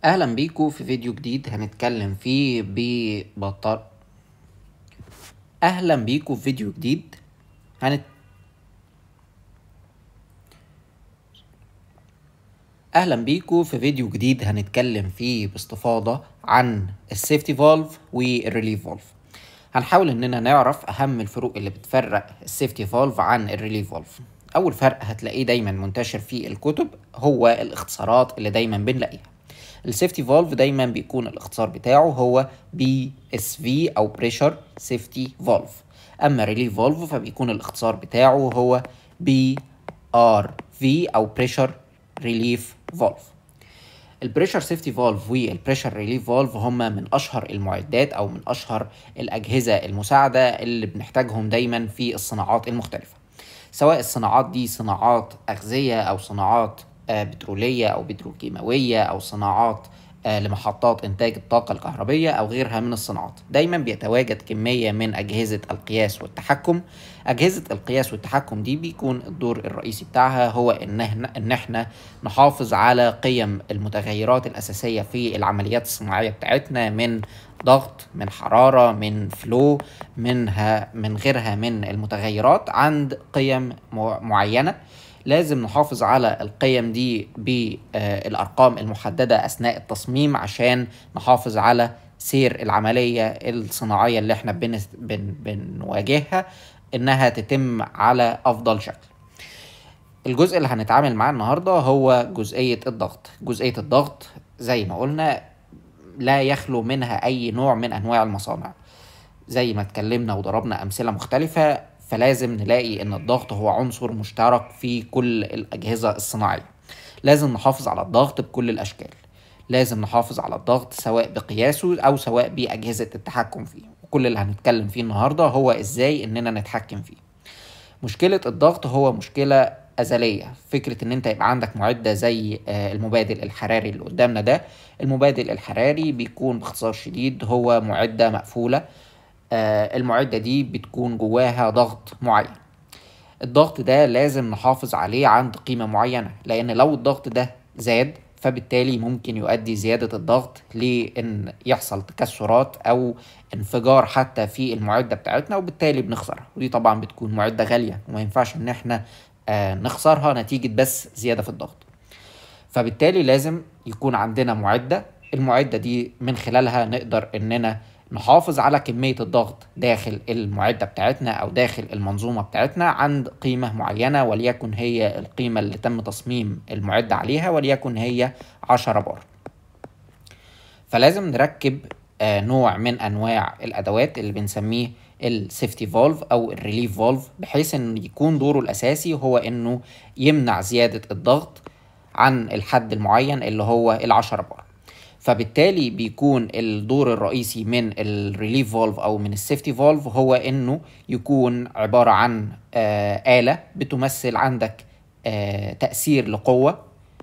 اهلا بيكم في فيديو جديد هنتكلم فيه ببطل اهلا بيكم في فيديو جديد هنت... اهلا بيكم في فيديو جديد هنتكلم فيه باستفاضة عن السيفتي فالف والريليف فالف هنحاول اننا نعرف اهم الفروق اللي بتفرق السيفتي فالف عن الريليف فالف اول فرق هتلاقيه دايما منتشر في الكتب هو الاختصارات اللي دايما بنلاقيها السيفتي فالف دايما بيكون الاختصار بتاعه هو بي اس في او بريشر سيفتي فالف اما ريليف فالف فبيكون الاختصار بتاعه هو بي ار في او بريشر ريليف فالف البريشر سيفتي فالف والبريشر ريليف فالف هما من اشهر المعدات او من اشهر الاجهزه المساعده اللي بنحتاجهم دايما في الصناعات المختلفه سواء الصناعات دي صناعات اغذيه او صناعات بتروليه او بتروكيماويه او صناعات لمحطات انتاج الطاقه الكهربيه او غيرها من الصناعات دايما بيتواجد كميه من اجهزه القياس والتحكم اجهزه القياس والتحكم دي بيكون الدور الرئيسي بتاعها هو ان احنا ان احنا نحافظ على قيم المتغيرات الاساسيه في العمليات الصناعيه بتاعتنا من ضغط من حراره من فلو منها من غيرها من المتغيرات عند قيم معينه لازم نحافظ على القيم دي بالارقام المحدده اثناء التصميم عشان نحافظ على سير العمليه الصناعيه اللي احنا بن بن بنواجهها انها تتم على افضل شكل الجزء اللي هنتعامل معاه النهارده هو جزئيه الضغط جزئيه الضغط زي ما قلنا لا يخلو منها اي نوع من انواع المصانع زي ما اتكلمنا وضربنا امثله مختلفه فلازم نلاقي ان الضغط هو عنصر مشترك في كل الاجهزه الصناعيه لازم نحافظ على الضغط بكل الاشكال لازم نحافظ على الضغط سواء بقياسه او سواء باجهزه التحكم فيه وكل اللي هنتكلم فيه النهارده هو ازاي اننا نتحكم فيه مشكله الضغط هو مشكله ازليه فكره ان انت يبقى عندك معده زي المبادل الحراري اللي قدامنا ده المبادل الحراري بيكون باختصار شديد هو معده مقفوله المعدة دي بتكون جواها ضغط معين الضغط ده لازم نحافظ عليه عند قيمة معينة لأن لو الضغط ده زاد فبالتالي ممكن يؤدي زيادة الضغط لأن يحصل تكسرات أو انفجار حتى في المعدة بتاعتنا وبالتالي بنخسرها ودي طبعا بتكون معدة غالية وما ينفعش إن احنا نخسرها نتيجة بس زيادة في الضغط فبالتالي لازم يكون عندنا معدة المعدة دي من خلالها نقدر إننا نحافظ على كمية الضغط داخل المعدة بتاعتنا أو داخل المنظومة بتاعتنا عند قيمة معينة وليكن هي القيمة اللي تم تصميم المعدة عليها وليكن هي 10 بار فلازم نركب نوع من أنواع الأدوات اللي بنسميه السيفتي فولف أو الريليف فولف بحيث إن يكون دوره الأساسي هو إنه يمنع زيادة الضغط عن الحد المعين اللي هو العشرة بار فبالتالي بيكون الدور الرئيسي من الريليف فولف او من السيفتي فولف هو انه يكون عباره عن آه اله بتمثل عندك آه تاثير لقوه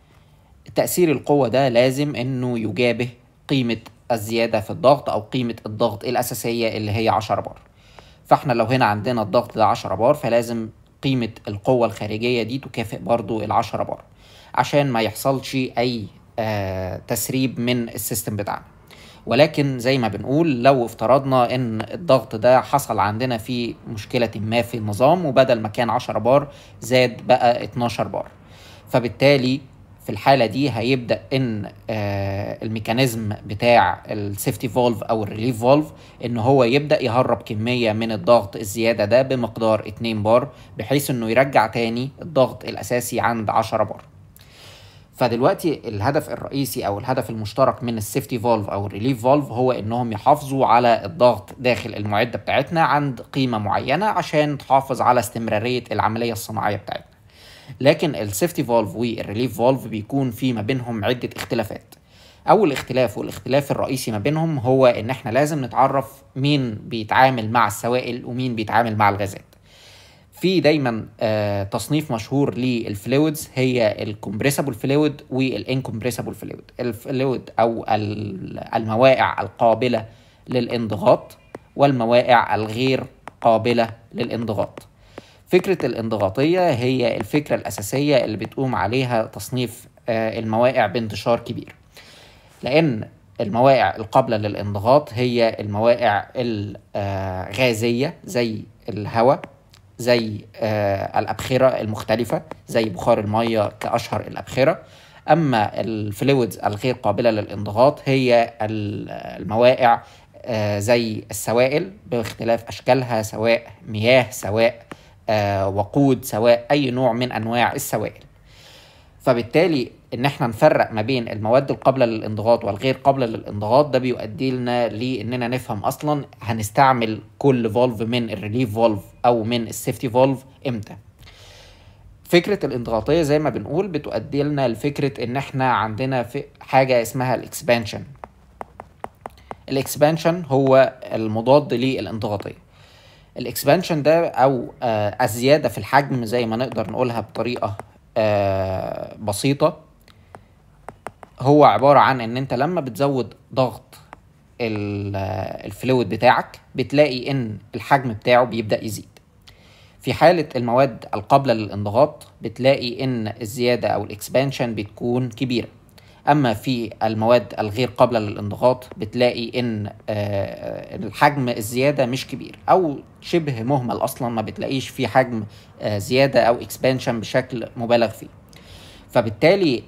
تاثير القوه ده لازم انه يجابه قيمه الزياده في الضغط او قيمه الضغط الاساسيه اللي هي 10 بار فاحنا لو هنا عندنا الضغط ده 10 بار فلازم قيمه القوه الخارجيه دي تكافئ برضو ال 10 بار عشان ما يحصلش اي آه تسريب من السيستم بتاعنا ولكن زي ما بنقول لو افترضنا ان الضغط ده حصل عندنا في مشكلة ما في النظام وبدل ما كان 10 بار زاد بقى 12 بار فبالتالي في الحالة دي هيبدأ ان آه الميكانيزم بتاع السيفتي فولف او الريليف فولف ان هو يبدأ يهرب كمية من الضغط الزيادة ده بمقدار 2 بار بحيث انه يرجع تاني الضغط الاساسي عند 10 بار فدلوقتي الهدف الرئيسي او الهدف المشترك من السيفتي فولف او الريليف فولف هو انهم يحافظوا على الضغط داخل المعده بتاعتنا عند قيمه معينه عشان تحافظ على استمراريه العمليه الصناعيه بتاعتنا لكن السيفتي فولف والريليف فولف بيكون في ما بينهم عده اختلافات اول اختلاف والاختلاف الرئيسي ما بينهم هو ان احنا لازم نتعرف مين بيتعامل مع السوائل ومين بيتعامل مع الغازات في دايما آه تصنيف مشهور للفلويدز هي الكمبريسبل فلويد والانكمبريسبل فلويد الفلويد او المواقع القابله للانضغاط والمواقع الغير قابله للانضغاط فكره الانضغاطيه هي الفكره الاساسيه اللي بتقوم عليها تصنيف آه المواقع بانتشار كبير لان المواقع القابله للانضغاط هي المواقع الغازيه زي الهواء زي آه، الابخره المختلفه زي بخار الميه كاشهر الابخره اما الفلويدز الغير قابله للانضغاط هي المواقع آه، زي السوائل باختلاف اشكالها سواء مياه سواء آه، وقود سواء اي نوع من انواع السوائل فبالتالي ان احنا نفرق ما بين المواد القابله للانضغاط والغير قابله للانضغاط ده بيؤدي لنا لاننا نفهم اصلا هنستعمل كل فولف من الريليف فولف او من السيفتي فولف امتى فكرة الانضغاطية زي ما بنقول بتؤدي لنا لفكرة ان احنا عندنا في حاجة اسمها الاكسبانشن الاكسبانشن هو المضاد للانضغاطية الاكسبانشن ده او آه الزيادة في الحجم زي ما نقدر نقولها بطريقة آه بسيطة هو عبارة عن ان انت لما بتزود ضغط الفلويد بتاعك بتلاقي ان الحجم بتاعه بيبدأ يزيد في حالة المواد القابلة للانضغاط بتلاقي ان الزيادة او الاكسبانشن بتكون كبيرة اما في المواد الغير قابلة للانضغاط بتلاقي ان آه، الحجم الزيادة مش كبير او شبه مهمل اصلا ما بتلاقيش في حجم آه، زيادة او اكسبانشن بشكل مبالغ فيه فبالتالي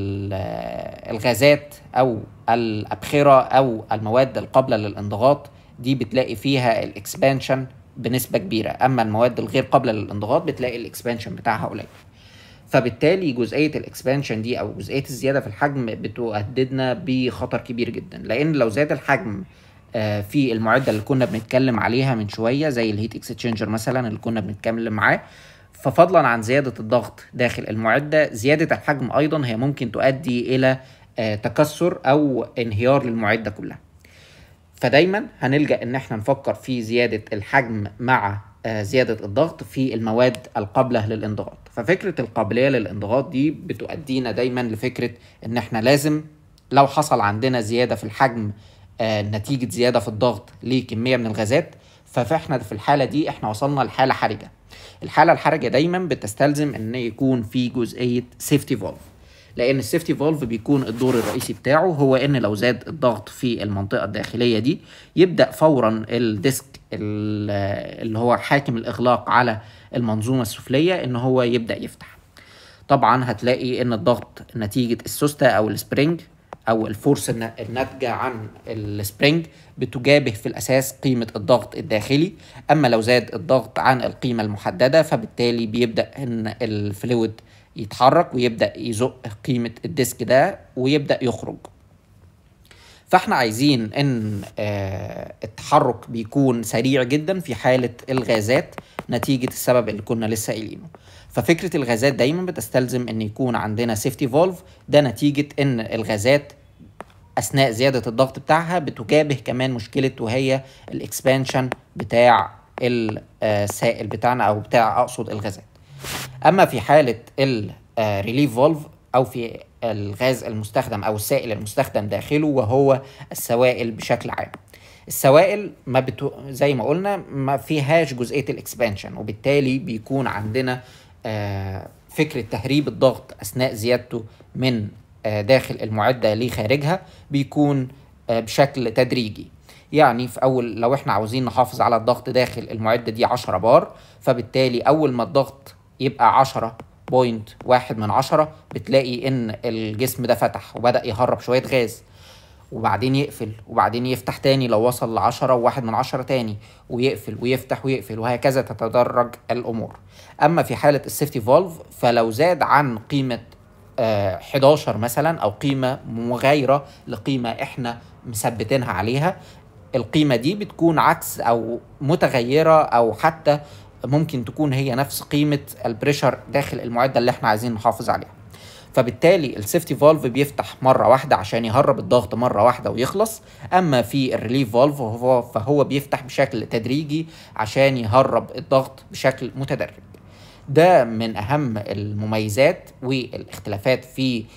الغازات او الابخره او المواد القابله للانضغاط دي بتلاقي فيها الاكسبانشن بنسبه كبيره اما المواد الغير قابله للانضغاط بتلاقي الاكسبانشن بتاعها قليل فبالتالي جزئيه الاكسبانشن دي او جزئيه الزياده في الحجم بتهددنا بخطر كبير جدا لان لو زاد الحجم آه، في المعده اللي كنا بنتكلم عليها من شويه زي الهيت اكسشينجر مثلا اللي كنا بنتكلم معاه ففضلا عن زيادة الضغط داخل المعدة زيادة الحجم أيضا هي ممكن تؤدي إلى آه، تكسر أو انهيار للمعدة كلها فدايما هنلجأ إن احنا نفكر في زيادة الحجم مع آه، زيادة الضغط في المواد القابلة للانضغاط ففكرة القابلية للانضغاط دي بتؤدينا دايما لفكرة إن احنا لازم لو حصل عندنا زيادة في الحجم آه، نتيجة زيادة في الضغط لكمية من الغازات فاحنا في الحالة دي احنا وصلنا لحالة حرجة الحاله الحرجه دايما بتستلزم ان يكون في جزئيه سيفتي فولف لان السيفتي فولف بيكون الدور الرئيسي بتاعه هو ان لو زاد الضغط في المنطقه الداخليه دي يبدا فورا الديسك اللي هو حاكم الاغلاق على المنظومه السفليه ان هو يبدا يفتح طبعا هتلاقي ان الضغط نتيجه السوسته او السبرينج او الفورس الناتجه عن السبرينج بتجابه في الاساس قيمه الضغط الداخلي اما لو زاد الضغط عن القيمه المحدده فبالتالي بيبدا ان الفلويد يتحرك ويبدا يزق قيمه الديسك ده ويبدا يخرج فاحنا عايزين ان آه، التحرك بيكون سريع جدا في حاله الغازات نتيجه السبب اللي كنا لسه قايلينه ففكره الغازات دايما بتستلزم ان يكون عندنا سيفتي فولف ده نتيجه ان الغازات اثناء زياده الضغط بتاعها بتجابه كمان مشكله وهي الاكسبانشن بتاع السائل بتاعنا او بتاع اقصد الغازات اما في حاله الريليف فولف او في الغاز المستخدم او السائل المستخدم داخله وهو السوائل بشكل عام السوائل ما بتو... زي ما قلنا ما فيهاش جزئيه الاكسبانشن وبالتالي بيكون عندنا آه، فكره تهريب الضغط اثناء زيادته من آه، داخل المعده لخارجها بيكون آه، بشكل تدريجي يعني في اول لو احنا عاوزين نحافظ على الضغط داخل المعده دي 10 بار فبالتالي اول ما الضغط يبقى 10 بوينت واحد من عشرة بتلاقي ان الجسم ده فتح وبدأ يهرب شوية غاز وبعدين يقفل وبعدين يفتح تاني لو وصل لعشرة وواحد من عشرة تاني ويقفل ويفتح ويقفل وهكذا تتدرج الأمور أما في حالة السيفتي فولف فلو زاد عن قيمة 11 آه، مثلا او قيمه مغايره لقيمه احنا مثبتينها عليها القيمه دي بتكون عكس او متغيره او حتى ممكن تكون هي نفس قيمه البريشر داخل المعده اللي احنا عايزين نحافظ عليها فبالتالي السيفتي فالف بيفتح مره واحده عشان يهرب الضغط مره واحده ويخلص اما في الريليف فالف فهو بيفتح بشكل تدريجي عشان يهرب الضغط بشكل متدرج ده من اهم المميزات والاختلافات في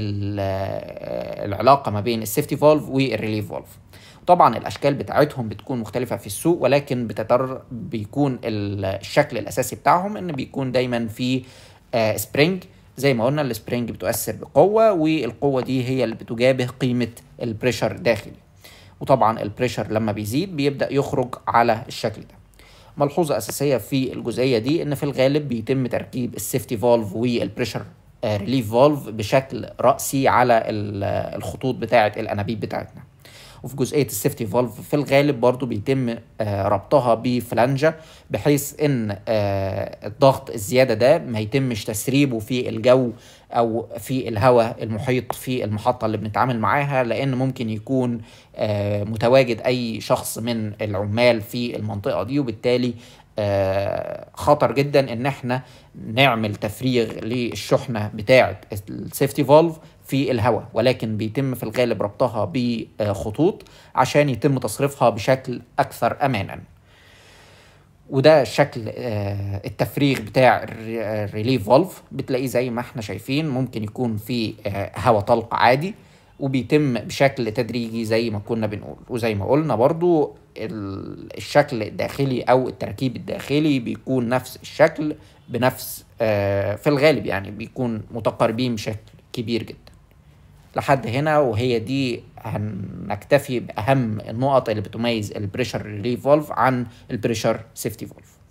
العلاقه ما بين السيفتي فالف والريليف فالف طبعا الاشكال بتاعتهم بتكون مختلفه في السوق ولكن بتتر بيكون الشكل الاساسي بتاعهم ان بيكون دايما في سبرينج زي ما قلنا السبرينج بتؤثر بقوه والقوه دي هي اللي بتجابه قيمه البريشر داخلي وطبعا البريشر لما بيزيد بيبدا يخرج على الشكل ده ملحوظه اساسيه في الجزئيه دي ان في الغالب بيتم تركيب السيفتي فالف والبريشر ريليف فالف بشكل راسي على الخطوط بتاعه الانابيب بتاعتنا وفي جزئيه السيفتي فالف في الغالب برضو بيتم ربطها بفلانجه بحيث ان الضغط الزياده ده ما يتمش تسريبه في الجو او في الهواء المحيط في المحطه اللي بنتعامل معاها لان ممكن يكون متواجد اي شخص من العمال في المنطقه دي وبالتالي خطر جدا ان احنا نعمل تفريغ للشحنه بتاعه السيفتي فالف في الهواء ولكن بيتم في الغالب ربطها بخطوط عشان يتم تصريفها بشكل اكثر امانا وده شكل التفريغ بتاع الريليف فالف بتلاقيه زي ما احنا شايفين ممكن يكون في هواء طلق عادي وبيتم بشكل تدريجي زي ما كنا بنقول وزي ما قلنا برضو الشكل الداخلي او التركيب الداخلي بيكون نفس الشكل بنفس في الغالب يعني بيكون متقاربين بشكل كبير جدا لحد هنا وهي دي هنكتفي باهم النقط اللي بتميز البريشر ريليف فالف عن البريشر سيفتي فالف